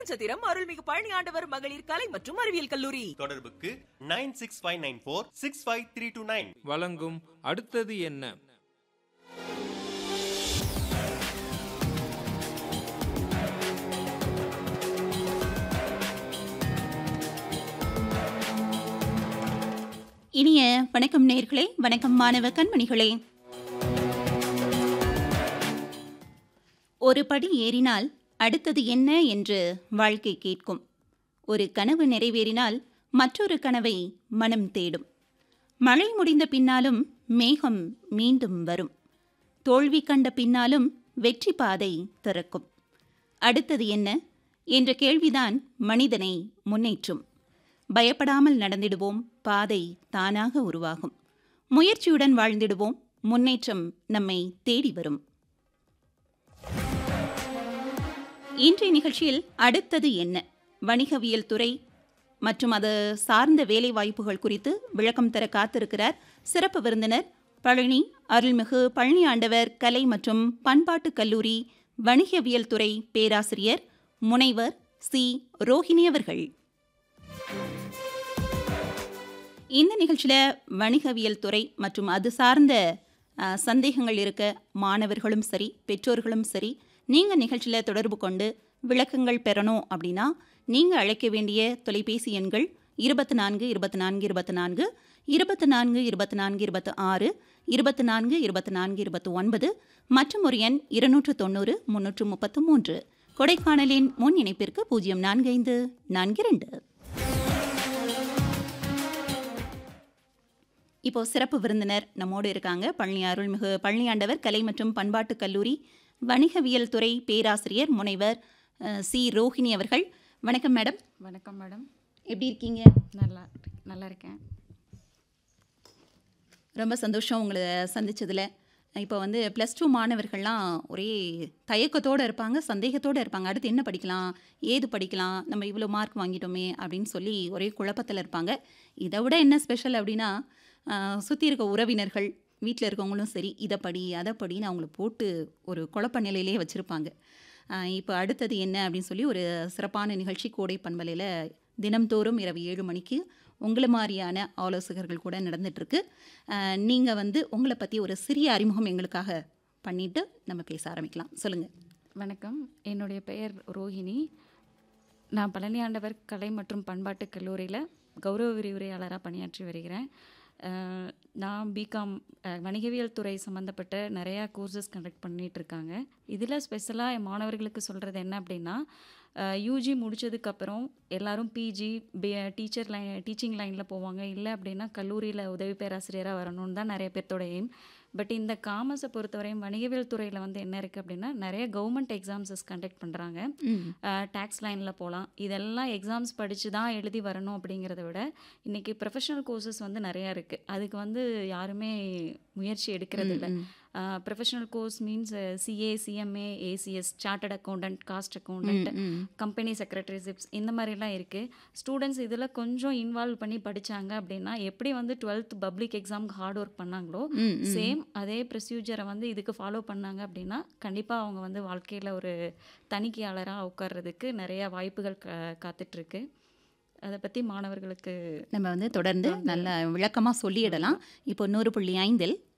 சத்திரம் அருள்மிகு பழனி ஆண்டவர் மகளிர் கலை மற்றும் அறிவியல் கல்லூரி தொடர்புக்கு nine six five nine four six five three two nine வழங்கும் அடுத்தது என்ன இனிய வணக்கம் நேர்களே வணக்கம் மாணவ கண்மணிகளே ஒரு படி ஏறினால் அடுத்தது என்ன என்று வாழ்க்கை கேட்கும் ஒரு கனவு நிறைவேறினால் மற்றொரு கனவை மனம் தேடும் மழை முடிந்த பின்னாலும் மேகம் மீண்டும் வரும் தோல்வி கண்ட பின்னாலும் வெற்றி பாதை திறக்கும் அடுத்தது என்ன என்ற கேள்விதான் மனிதனை முன்னேற்றும் பயப்படாமல் நடந்திடுவோம் பாதை தானாக உருவாகும் முயற்சியுடன் வாழ்ந்திடுவோம் முன்னேற்றம் நம்மை தேடி வரும் இன்றைய நிகழ்ச்சியில் அடுத்தது என்ன வணிகவியல் துறை மற்றும் அது சார்ந்த வேலை வாய்ப்புகள் குறித்து விளக்கம் தர காத்திருக்கிறார் சிறப்பு விருந்தினர் பழனி அருள்மிகு பழனி ஆண்டவர் கலை மற்றும் பண்பாட்டுக் கல்லூரி வணிகவியல் துறை பேராசிரியர் முனைவர் சி ரோஹிணி அவர்கள் இந்த நிகழ்ச்சியில் வணிகவியல் துறை மற்றும் அது சார்ந்த அஹ், சந்தேகங்கள் இருக்க மாணவர்களும் சரி பெற்றோர்களும் சரி நீங்கள் நிகழ்ச்சியில் தொடர்பு கொண்டு விளக்கங்கள் பெறணும் அப்படின்னா நீங்கள் அழைக்க வேண்டிய தொலைபேசி எண்கள் இருபத்தி நான்கு இருபத்தி நான்கு இருபத்தி நான்கு இருபத்தி நான்கு இருபத்தி நான்கு இருபத்தி ஆறு இருபத்தி நான்கு இருபத்தி நான்கு இருபத்தி ஒன்பது மற்றும் ஒரு எண் இருநூற்று தொண்ணூறு முன்னூற்று முப்பத்து மூன்று கொடைக்கானலின் முன் இணைப்பிற்கு பூஜ்ஜியம் நான்கு ஐந்து நான்கு இரண்டு இப்போ சிறப்பு விருந்தினர் நம்மோடு இருக்காங்க பழனி அருள்மிகு பழனி ஆண்டவர் கலை மற்றும் பண்பாட்டுக் கல்லூரி வணிகவியல் துறை பேராசிரியர் முனைவர் அஹ், சி ரோஹிணி அவர்கள் வணக்கம் மேடம் வணக்கம் மேடம் எப்படி இருக்கீங்க நல்லா நல்லா இருக்கேன் ரொம்ப சந்தோஷம் உங்களை சந்திச்சதுல இப்போ வந்து ப்ளஸ் டூ மாணவர்கள்லாம் ஒரே தயக்கத்தோடு இருப்பாங்க சந்தேகத்தோடு இருப்பாங்க அடுத்து என்ன படிக்கலாம் ஏது படிக்கலாம் நம்ம இவ்வளோ மார்க் வாங்கிட்டோமே அப்படின்னு சொல்லி ஒரே குழப்பத்தில் இருப்பாங்க இதை விட என்ன ஸ்பெஷல் அப்படின்னா சுற்றி இருக்க உறவினர்கள் வீட்டில் இருக்கவங்களும் சரி இதை படி அதை படின்னு அவங்கள போட்டு ஒரு குழப்ப நிலையிலே வச்சுருப்பாங்க இப்போ அடுத்தது என்ன அப்படின்னு சொல்லி ஒரு சிறப்பான நிகழ்ச்சி கோடை பண்பலையில் தினம்தோறும் இரவு ஏழு மணிக்கு உங்களை மாதிரியான ஆலோசகர்கள் கூட நடந்துட்டுருக்கு நீங்கள் வந்து உங்களை பற்றி ஒரு சிறிய அறிமுகம் எங்களுக்காக பண்ணிவிட்டு நம்ம பேச ஆரம்பிக்கலாம் சொல்லுங்கள் வணக்கம் என்னுடைய பெயர் ரோஹிணி நான் பழனியாண்டவர் கலை மற்றும் பண்பாட்டுக் கல்லூரியில் கௌரவ விரிவுரையாளராக பணியாற்றி வருகிறேன் அஹ், நான் பிகாம் வணிகவியல் துறை சம்மந்தப்பட்ட நிறையா கோர்சஸ் கண்டக்ட் பண்ணிட்டு இருக்காங்க இதில் ஸ்பெஷலாக என் மாணவர்களுக்கு சொல்கிறது என்ன அப்படின்னா யூஜி முடிச்சதுக்கப்புறம் எல்லாரும் பிஜி டீச்சர் லைன் டீச்சிங் லைனில் போவாங்க இல்லை அப்படின்னா கல்லூரியில் உதவி பேராசிரியராக வரணும்னு தான் நிறைய பேர்த்தோட எய்ம் பட் இந்த காமர்ஸை பொறுத்தவரையும் வணிகவியல் துறையில் வந்து என்ன இருக்குது அப்படின்னா நிறைய கவர்மெண்ட் எக்ஸாம்ஸஸ் கண்டக்ட் பண்ணுறாங்க டேக்ஸ் லைனில் போகலாம் இதெல்லாம் எக்ஸாம்ஸ் படித்து தான் எழுதி வரணும் அப்படிங்கிறத விட இன்றைக்கி ப்ரொஃபஷனல் கோர்சஸ் வந்து நிறையா இருக்குது அதுக்கு வந்து யாருமே முயற்சி எடுக்கிறது இல்லை professional course means CA CMA ACS chartered accountant cost accountant company secretaryships இந்த மாதிரிலாம் இருக்குது ஸ்டூடெண்ட்ஸ் இதில் கொஞ்சம் இன்வால்வ் பண்ணி படித்தாங்க அப்படின்னா எப்படி வந்து டுவெல்த் பப்ளிக் எக்ஸாமுக்கு ஹார்ட் ஒர்க் பண்ணாங்களோ சேம் அதே ப்ரொசீஜரை வந்து இதுக்கு ஃபாலோ பண்ணாங்க அப்படின்னா கண்டிப்பாக அவங்க வந்து வாழ்க்கையில் ஒரு தணிக்கையாளராக உட்கார்றதுக்கு நிறைய வாய்ப்புகள் கா காத்துட்ருக்கு அதை பற்றி மாணவர்களுக்கு நம்ம வந்து தொடர்ந்து நல்ல விளக்கமாக சொல்லிடலாம் இப்போ நூறு புள்ளி ஐந்தில்